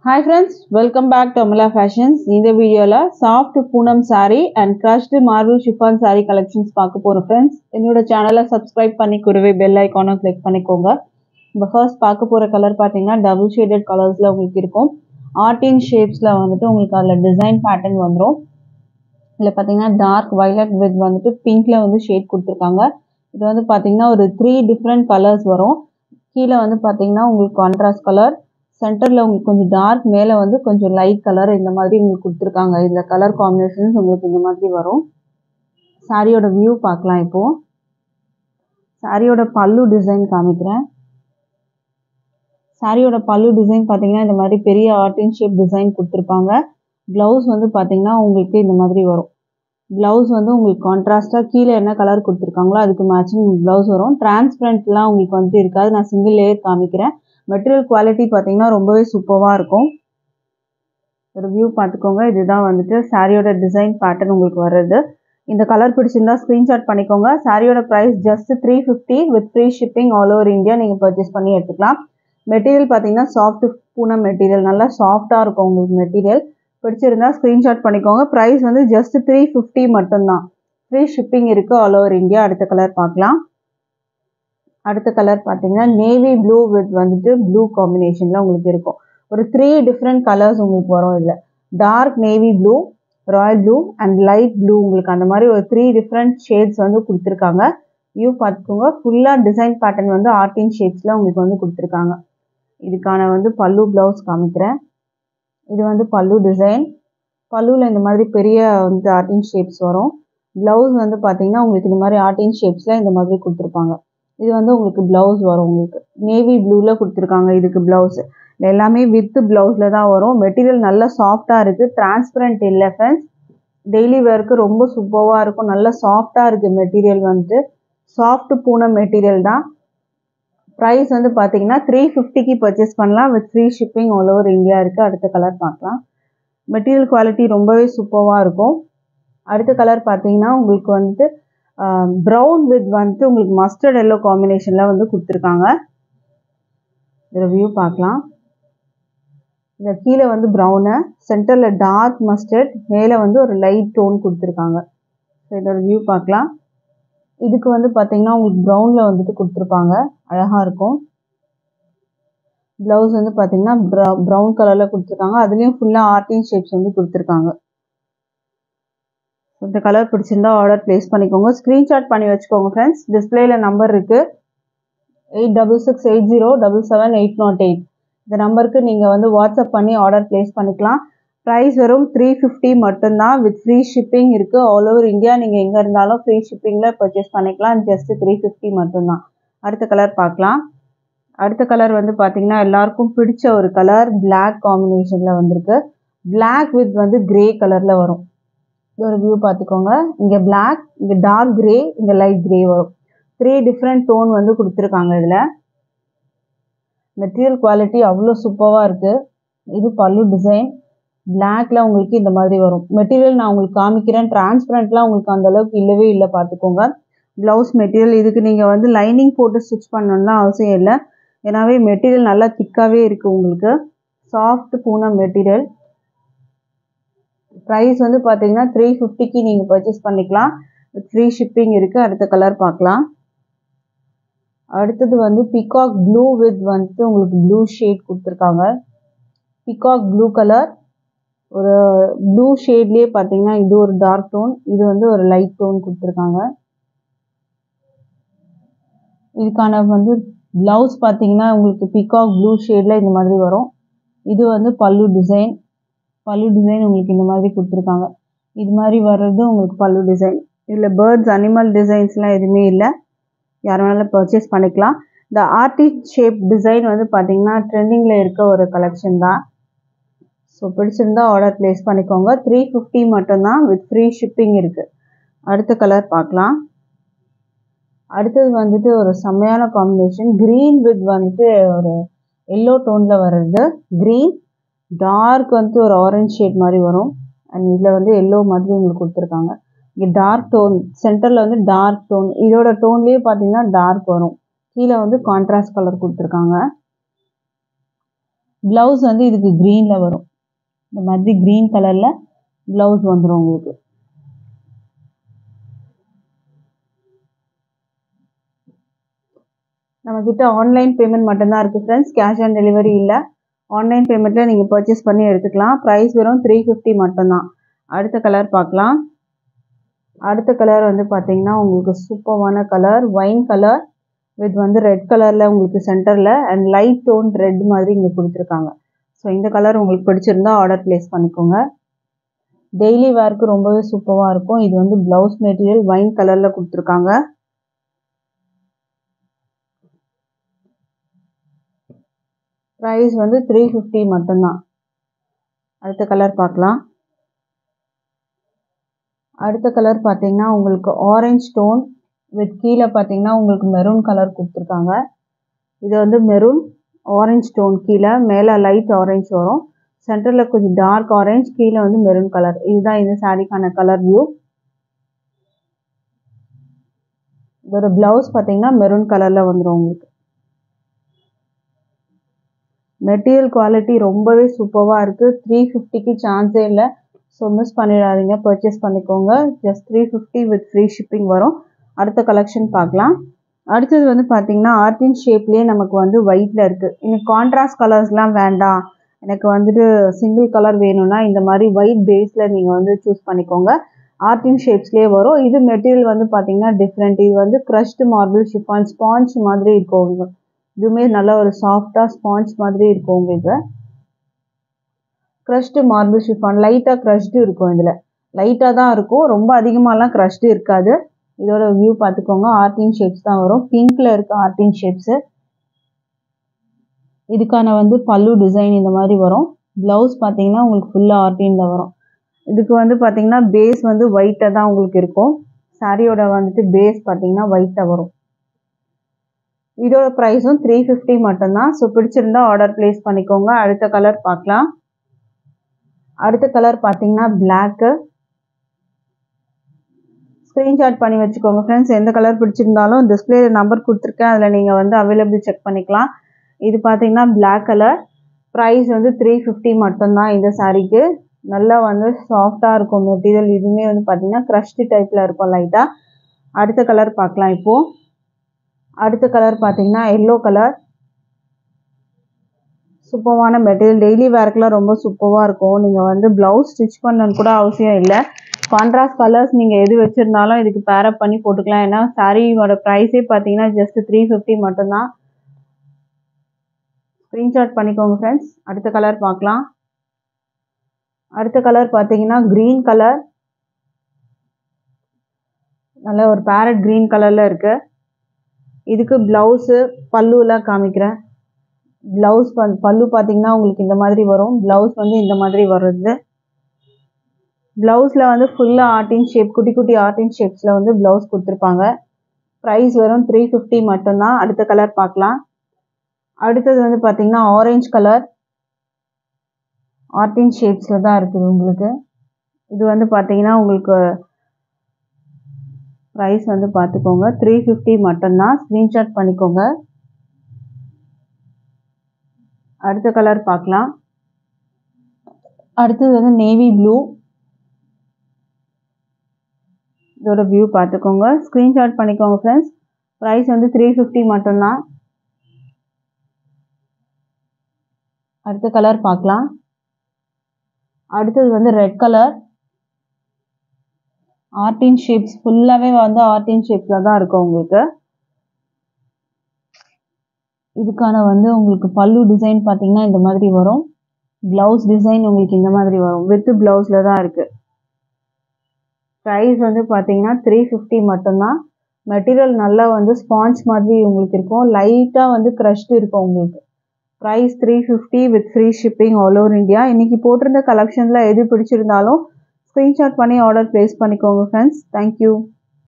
hi friends welcome back to Amala fashions இந்த வீடியோவில் soft poonam saree and crushed marble chiffon saree collections பார்க்க போகிறோம் friends என்னோட சேனலை சப்ஸ்கிரைப் பண்ணி கூடவே பெல் ஐக்கானை கிளிக் பண்ணிக்கோங்க இப்போ ஃபர்ஸ்ட் பார்க்க போகிற கலர் பார்த்தீங்கன்னா டபுள் ஷேடட் கலர்ஸில் உங்களுக்கு இருக்கும் ஆர்டின் ஷேப்ஸில் வந்துட்டு உங்களுக்கு அதில் டிசைன் பேட்டர்ன் வந்துடும் இதில் பார்த்தீங்கன்னா டார்க் வயலட் வித் வந்துட்டு பிங்க்ல வந்து ஷேட் கொடுத்துருக்காங்க இது வந்து பார்த்தீங்கன்னா ஒரு த்ரீ டிஃப்ரெண்ட் கலர்ஸ் வரும் கீழே வந்து பார்த்தீங்கன்னா உங்களுக்கு கான்ட்ராஸ்ட் கலர் சென்டரில் உங்களுக்கு கொஞ்சம் டார்க் மேலே வந்து கொஞ்சம் லைட் கலர் இந்த மாதிரி உங்களுக்கு கொடுத்துருக்காங்க இந்த கலர் காம்பினேஷன்ஸ் உங்களுக்கு இந்த மாதிரி வரும் சாரியோட வியூ பார்க்கலாம் இப்போது சாரியோட பல்லு டிசைன் காமிக்கிறேன் சாரியோட பல்லு டிசைன் பார்த்தீங்கன்னா இந்த மாதிரி பெரிய ஆர்டின் ஷேப் டிசைன் கொடுத்துருப்பாங்க ப்ளவுஸ் வந்து பார்த்தீங்கன்னா உங்களுக்கு இந்த மாதிரி வரும் ப்ளவுஸ் வந்து உங்களுக்கு கான்ட்ராஸ்ட்டாக கீழே என்ன கலர் கொடுத்துருக்காங்களோ அதுக்கு மேட்சிங் ப்ளவுஸ் வரும் டிரான்ஸ்பரண்ட்லாம் உங்களுக்கு வந்து இருக்காது நான் சிங்கிள் லேயர் காமிக்கிறேன் மெட்டீரியல் குவாலிட்டி பார்த்தீங்கன்னா ரொம்பவே சூப்பராக இருக்கும் ஒரு வியூ பார்த்துக்கோங்க இதுதான் வந்துட்டு சாரியோட டிசைன் பேட்டர்ன் உங்களுக்கு வர்றது இந்த கலர் பிடிச்சிருந்தா ஸ்க்ரீன்ஷாட் பண்ணிக்கோங்க சாரியோட price just three fifty with free shipping all over India நீங்கள் பர்ச்சேஸ் பண்ணி எடுத்துக்கலாம் மெட்டீரியல் பார்த்தீங்கன்னா சாஃப்ட் பூனம் மெட்டீரியல் நல்லா சாஃப்டாக இருக்கும் உங்களுக்கு மெட்டீரியல் பிடிச்சிருந்தா ஸ்க்ரீன்ஷாட் பண்ணிக்கோங்க ப்ரைஸ் வந்து ஜஸ்ட் த்ரீ ஃபிஃப்டி மட்டும்தான் ஃப்ரீ ஷிப்பிங் இருக்குது ஆல் ஓவர் இந்தியா அடுத்த கலர் பார்க்கலாம் அடுத்த கலர் பார்த்தீங்கன்னா நேவி ப்ளூ வித் வந்துட்டு ப்ளூ காம்பினேஷனில் உங்களுக்கு இருக்கும் ஒரு த்ரீ டிஃப்ரெண்ட் கலர்ஸ் உங்களுக்கு வரும் இதில் dark navy blue royal blue and light blue உங்களுக்கு அந்த மாதிரி ஒரு த்ரீ டிஃப்ரெண்ட் ஷேட்ஸ் வந்து கொடுத்துருக்காங்க வியூ பார்த்துக்கோங்க ஃபுல்லாக டிசைன் பேட்டர்ன் வந்து ஆர்டின் ஷேப்ஸில் உங்களுக்கு வந்து கொடுத்துருக்காங்க இதுக்கான வந்து பல்லு ப்ளவுஸ் காமிக்கிறேன் இது வந்து பல்லு டிசைன் பல்லுவில் இந்த மாதிரி பெரிய வந்து ஆர்டின் ஷேப்ஸ் வரும் ப்ளவுஸ் வந்து பார்த்தீங்கன்னா உங்களுக்கு இந்த மாதிரி ஆர்டின் ஷேப்ஸில் இந்த மாதிரி கொடுத்துருப்பாங்க இது வந்து உங்களுக்கு ப்ளவுஸ் வரும் உங்களுக்கு நேவி ப்ளூவில் கொடுத்துருக்காங்க இதுக்கு ப்ளவுஸ் எல்லாமே வித்து ப்ளவுஸில் தான் வரும் மெட்டீரியல் நல்லா சாஃப்டாக இருக்குது டிரான்ஸ்பரண்ட் இல்லை ஃப்ரெண்ட்ஸ் டெய்லி வேர்க்கு ரொம்ப சூப்பராக இருக்கும் நல்லா சாஃப்டாக இருக்குது மெட்டீரியல் வந்துட்டு சாஃப்ட் பூனம் மெட்டீரியல் தான் ப்ரைஸ் வந்து பார்த்தீங்கன்னா த்ரீ ஃபிஃப்டிக்கு பர்ச்சேஸ் பண்ணலாம் with free shipping all over India இருக்குது அடுத்த கலர் பார்க்கலாம் மெட்டீரியல் குவாலிட்டி ரொம்பவே சூப்பராக இருக்கும் அடுத்த கலர் பார்த்தீங்கன்னா உங்களுக்கு வந்துட்டு ப்ரௌன் வித் வந்துட்டு உங்களுக்கு மஸ்டர்ட் எல்லோ காம்பினேஷனில் வந்து கொடுத்துருக்காங்க இதில் வியூ பார்க்கலாம் இந்த கீழே வந்து ப்ரௌனு சென்டரில் டார்க் மஸ்டர்ட் மேலே வந்து ஒரு லைட் டோன் கொடுத்துருக்காங்க ஸோ இதோட வியூ பார்க்கலாம் இதுக்கு வந்து பார்த்தீங்கன்னா உங்களுக்கு ப்ரௌனில் வந்துட்டு கொடுத்துருப்பாங்க அழகாக இருக்கும் ப்ளவுஸ் வந்து பார்த்தீங்கன்னா ப்ரௌன் கலரில் கொடுத்துருக்காங்க அதுலேயும் ஃபுல்லாக ஆர்டின் ஷேப்ஸ் வந்து கொடுத்துருக்காங்க இந்த கலர் பிடிச்சிருந்தா ஆர்டர் ப்ளேஸ் பண்ணிக்கோங்க ஸ்க்ரீன்ஷாட் பண்ணி வச்சுக்கோங்க ஃப்ரெண்ட்ஸ் டிஸ்பிளேல நம்பர் இருக்குது eight double six eight zero double seven eight nought eight இந்த நம்பருக்கு நீங்கள் வந்து வாட்ஸ்அப் பண்ணி ஆர்டர் ப்ளேஸ் பண்ணிக்கலாம் ப்ரைஸ் வெறும் த்ரீ ஃபிஃப்டி மட்டும்தான் வித் ஃப்ரீ ஷிப்பிங் இருக்குது ஆல் ஓவர் இந்தியா நீங்கள் எங்கே இருந்தாலும் ஃப்ரீ ஷிப்பிங்கில் பர்ச்சேஸ் பண்ணிக்கலாம் ஜஸ்ட் த்ரீ ஃபிஃப்டி மட்டும்தான் அடுத்த கலர் பார்க்கலாம் அடுத்த கலர் வந்து பார்த்தீங்கன்னா எல்லாருக்கும் பிடிச்ச ஒரு கலர் பிளாக் காம்பினேஷனில் வந்திருக்கு பிளாக் வித் வந்து கிரே கலரில் வரும் இது ஒரு வியூ பார்த்துக்கோங்க இங்கே பிளாக் இங்கே டார்க் கிரே இங்கே லைட் கிரே வரும் த்ரீ டிஃப்ரெண்ட் டோன் வந்து கொடுத்துருக்காங்க இதில் மெட்டீரியல் குவாலிட்டி அவ்வளோ சூப்பராக இருக்குது இது பல்லு டிசைன் பிளாக்ல உங்களுக்கு இந்த மாதிரி வரும் மெட்டீரியல் நான் உங்களுக்கு காமிக்கிறேன் டிரான்ஸ்பரண்ட்லாம் உங்களுக்கு அந்த அளவுக்கு இல்லவே இல்லை பார்த்துக்கோங்க ப்ளவுஸ் மெட்டீரியல் இதுக்கு நீங்கள் வந்து லைனிங் போட்டு ஸ்டிச் பண்ணணும்லாம் அவசியம் இல்லை ஏன்னாவே மெட்டீரியல் நல்லா திக்காகவே இருக்குது உங்களுக்கு சாஃப்ட் பூனம் மெட்டீரியல் ப்ரைஸ் வந்து பார்த்தீங்கன்னா த்ரீ ஃபிஃப்டிக்கு நீங்கள் பர்ச்சேஸ் பண்ணிக்கலாம் வித் ஃப்ரீ ஷிப்பிங் இருக்குது அடுத்த கலர் பார்க்கலாம் அடுத்தது வந்து பிகாக் ப்ளூ வித் வந்துட்டு உங்களுக்கு ப்ளூ ஷேட் கொடுத்துருக்காங்க பிகாக் ப்ளூ கலர் ஒரு ப்ளூ ஷேட்லேயே பார்த்தீங்கன்னா இது ஒரு டார்க் டோன் இது வந்து ஒரு லைட் டோன் கொடுத்துருக்காங்க இதுக்கான வந்து ப்ளவுஸ் பார்த்தீங்கன்னா உங்களுக்கு பிகாக் ப்ளூ ஷேடில் இந்த மாதிரி வரும் இது வந்து பல்லு டிசைன் பல்லு டிசைன் உங்களுக்கு இந்த மாதிரி கொடுத்துருக்காங்க இது மாதிரி வர்றது உங்களுக்கு பல்லு டிசைன் இதில் பேர்ட்ஸ் அனிமல் டிசைன்ஸ்லாம் எதுவுமே இல்லை யார் வேணாலும் பர்ச்சேஸ் பண்ணிக்கலாம் இந்த ஆர்டிக் ஷேப் டிசைன் வந்து பார்த்தீங்கன்னா ட்ரெண்டிங்கில் இருக்க ஒரு கலெக்ஷன் தான் ஸோ பிடிச்சிருந்தா ஆர்டர் ப்ளேஸ் பண்ணிக்கோங்க த்ரீ ஃபிஃப்டி மட்டும்தான் வித் ஃப்ரீ ஷிப்பிங் இருக்குது அடுத்த கலர் பார்க்கலாம் அடுத்தது வந்துட்டு ஒரு செம்மையான காம்பினேஷன் க்ரீன் வித் வந்துட்டு ஒரு எல்லோ டோனில் வர்றது க்ரீன் டார்க் வந்துட்டு ஒரு ஆரஞ்ச் ஷேட் மாதிரி வரும் அண்ட் இதில் வந்து எல்லோ மாதிரி உங்களுக்கு கொடுத்துருக்காங்க இங்கே டார்க் டோன் சென்டரில் வந்து டார்க் டோன் இதோட டோன்லேயே பார்த்தீங்கன்னா டார்க் வரும் கீழே வந்து கான்ட்ராஸ்ட் கலர் கொடுத்துருக்காங்க ப்ளவுஸ் வந்து இதுக்கு க்ரீனில் வரும் இந்த மாதிரி க்ரீன் கலரில் ப்ளவுஸ் வந்துடும் உங்களுக்கு நம்மக்கிட்ட ஆன்லைன் பேமெண்ட் மட்டும்தான் இருக்குது ஃப்ரெண்ட்ஸ் கேஷ் ஆன் டெலிவரி இல்லை ஆன்லைன் பேமெண்ட்டில் நீங்கள் பர்ச்சேஸ் பண்ணி எடுத்துக்கலாம் ப்ரைஸ் வெறும் த்ரீ ஃபிஃப்டி மட்டும்தான் அடுத்த கலர் பார்க்கலாம் அடுத்த கலர் வந்து பார்த்தீங்கன்னா உங்களுக்கு சூப்பரான கலர் ஒயின் கலர் வித் வந்து ரெட் கலரில் உங்களுக்கு சென்டரில் அண்ட் லைட் டோன் ரெட் மாதிரி இங்கே கொடுத்துருக்காங்க ஸோ இந்த கலர் உங்களுக்கு பிடிச்சிருந்தா ஆர்டர் ப்ளேஸ் பண்ணிக்கோங்க டெய்லி வேர்க்கு ரொம்பவே சூப்பராக இருக்கும் இது வந்து ப்ளவுஸ் மெட்டீரியல் ஒயின் கலரில் கொடுத்துருக்காங்க ப்ரைஸ் வந்து த்ரீ ஃபிஃப்டி மட்டும்தான் அடுத்த கலர் பார்க்கலாம் அடுத்த கலர் பார்த்தீங்கன்னா உங்களுக்கு ஆரஞ்ச் டோன் வித் கீழே பார்த்தீங்கன்னா உங்களுக்கு மெரூன் கலர் கொடுத்துருக்காங்க இது வந்து மெரூன் ஆரஞ்ச் டோன் கீழே மேலே லைட் ஆரஞ்ச் வரும் சென்டரில் கொஞ்சம் டார்க் ஆரஞ்ச் கீழே வந்து மெரூன் கலர் இதுதான் இந்த சாரீக்கான கலர் வியூ இதோட ப்ளவுஸ் பார்த்தீங்கன்னா மெரூன் கலரில் வந்துடும் உங்களுக்கு மெட்டீரியல் குவாலிட்டி ரொம்பவே சூப்பராக இருக்குது த்ரீ ஃபிஃப்டிக்கு சான்ஸே இல்லை ஸோ மிஸ் பண்ணிடாதீங்க பர்ச்சேஸ் பண்ணிக்கோங்க just three fifty with free shipping வரும் அடுத்த கலெக்ஷன் பார்க்கலாம் அடுத்தது வந்து பார்த்தீங்கன்னா ஆர்டின் ஷேப்லேயே நமக்கு வந்து ஒயிட்டில் இருக்குது இன்னைக்கு கான்ட்ராஸ்ட் கலர்ஸ்லாம் வேண்டாம் எனக்கு வந்துட்டு சிங்கிள் கலர் வேணும்னா இந்த மாதிரி ஒயிட் பேஸில் நீங்கள் வந்து சூஸ் பண்ணிக்கோங்க ஆர்டின் ஷேப்ஸ்லேயே வரும் இது மெட்டீரியல் வந்து பார்த்தீங்கன்னா டிஃப்ரெண்ட் இது வந்து க்ரஷ்டு மார்பிள் ஷிஃபான் ஸ்பாஞ்ச் மாதிரி இருக்கும் உங்களுக்கு இதுவுமே நல்ல ஒரு சாஃப்டாக ஸ்பாஞ்ச் மாதிரி இருக்கும் உங்களுக்கு க்ரஷ்டு மார்பிள் ஷிஃபான் லைட்டாக க்ரஷ்டு இருக்கும் இதில் லைட்டாக தான் இருக்கும் ரொம்ப அதிகமாகலாம் க்ரஷ்டு இருக்காது இதோட வியூ பார்த்துக்கோங்க ஆர்டின் ஷேப்ஸ் தான் வரும் பிங்க்கில் இருக்க ஆர்டின் ஷேப்ஸு இதுக்கான வந்து பல்லு டிசைன் இந்த மாதிரி வரும் ப்ளவுஸ் பார்த்தீங்கன்னா உங்களுக்கு ஃபுல்லாக ஆர்டினில் வரும் இதுக்கு வந்து பார்த்தீங்கன்னா பேஸ் வந்து ஒயிட்டாக தான் உங்களுக்கு இருக்கும் சாரியோட வந்துட்டு பேஸ் பார்த்தீங்கன்னா ஒயிட்டாக வரும் இதோட ப்ரைஸும் த்ரீ ஃபிஃப்டி மட்டும்தான் ஸோ பிடிச்சிருந்தா ஆர்டர் ப்ளேஸ் பண்ணிக்கோங்க அடுத்த கலர் பார்க்கலாம் அடுத்த கலர் பார்த்தீங்கன்னா பிளாக்கு ஸ்க்ரீன்ஷாட் பண்ணி வச்சுக்கோங்க ஃப்ரெண்ட்ஸ் எந்த கலர் பிடிச்சிருந்தாலும் டிஸ்பிளேல நம்பர் கொடுத்துருக்கேன் அதில் நீங்கள் வந்து அவைலபிள் செக் பண்ணிக்கலாம் இது பார்த்தீங்கன்னா பிளாக் கலர் ப்ரைஸ் வந்து த்ரீ ஃபிஃப்டி மட்டும்தான் இந்த சாரீக்கு நல்லா வந்து சாஃப்டாக இருக்கும் மெட்டீரியல் இதுவுமே வந்து பார்த்தீங்கன்னா க்ரஷ்டு டைப்பில் இருக்கும் லைட்டாக அடுத்த கலர் பார்க்கலாம் இப்போது அடுத்த கலர் பார்த்தீங்கன்னா எல்லோ கலர் சூப்பரான மெட்டீரியல் டெய்லி வேர்க்கெலாம் ரொம்ப சூப்பராக இருக்கும் நீங்கள் வந்து ப்ளவுஸ் ஸ்டிச் பண்ணணும்னு கூட அவசியம் இல்லை கான்ட்ராஸ்ட் கலர்ஸ் நீங்கள் எது வச்சுருந்தாலும் இதுக்கு பேரப் பண்ணி போட்டுக்கலாம் ஏன்னா சாரியோட ப்ரைஸே பார்த்தீங்கன்னா ஜஸ்ட் த்ரீ ஃபிஃப்டி மட்டும்தான் ஸ்க்ரீன்ஷாட் பண்ணிக்கோங்க ஃப்ரெண்ட்ஸ் அடுத்த கலர் பார்க்கலாம் அடுத்த கலர் பார்த்தீங்கன்னா க்ரீன் கலர் நல்ல ஒரு பேரட் க்ரீன் கலரில் இருக்குது இதுக்கு ப்ளவுஸு பல்லுலாம் காமிக்கிறேன் ப்ளவுஸ் வந்து பல்லு பார்த்தீங்கன்னா உங்களுக்கு இந்த மாதிரி வரும் ப்ளவுஸ் வந்து இந்த மாதிரி வருது ப்ளவுஸில் வந்து ஃபுல்லாக ஆர்டின் ஷேப் குட்டி குட்டி ஆர்டின் ஷேப்ஸில் வந்து ப்ளவுஸ் கொடுத்துருப்பாங்க ப்ரைஸ் வெறும் த்ரீ ஃபிஃப்டி மட்டும்தான் அடுத்த கலர் பார்க்கலாம் அடுத்தது வந்து பார்த்தீங்கன்னா ஆரஞ்சு கலர் ஆர்டின் ஷேப்ஸில் தான் இருக்குது உங்களுக்கு இது வந்து பார்த்தீங்கன்னா உங்களுக்கு ப்ரைஸ் வந்து பார்த்துக்கோங்க த்ரீ ஃபிஃப்டி மட்டும்தான் ஸ்க்ரீன்ஷாட் பண்ணிக்கோங்க அடுத்த கலர் பார்க்கலாம் அடுத்தது வந்து நேவி ப்ளூ இதோட வியூ பார்த்துக்கோங்க ஸ்க்ரீன்ஷாட் பண்ணிக்கோங்க ஃப்ரெண்ட்ஸ் ப்ரைஸ் வந்து த்ரீ ஃபிஃப்டி மட்டும்தான் அடுத்த கலர் பார்க்கலாம் அடுத்தது வந்து ரெட் கலர் ஆர்டின் ஷேப்ஸ் ஃபுல்லாகவே வந்து ஆர்டின் ஷேப்ஸில் தான் இருக்கும் உங்களுக்கு இதுக்கான வந்து உங்களுக்கு பல்லு டிசைன் பார்த்தீங்கன்னா இந்த மாதிரி வரும் ப்ளவுஸ் டிசைன் உங்களுக்கு இந்த மாதிரி வரும் வித் ப்ளவுஸில் தான் இருக்குது ப்ரைஸ் வந்து பார்த்தீங்கன்னா த்ரீ ஃபிஃப்டி மட்டும்தான் மெட்டீரியல் நல்லா வந்து ஸ்பாஞ்ச் மாதிரி உங்களுக்கு இருக்கும் லைட்டாக வந்து க்ரஷ்டு இருக்கும் உங்களுக்கு price three fifty with free shipping all over India இன்றைக்கி போட்டிருந்த கலெக்ஷனில் எது பிடிச்சிருந்தாலும் ஸ்க்ரீன்ஷாட் பண்ணி ஆர்டர் ப்ளேஸ் பண்ணிக்கோங்க ஃப்ரெண்ட்ஸ் தேங்க்யூ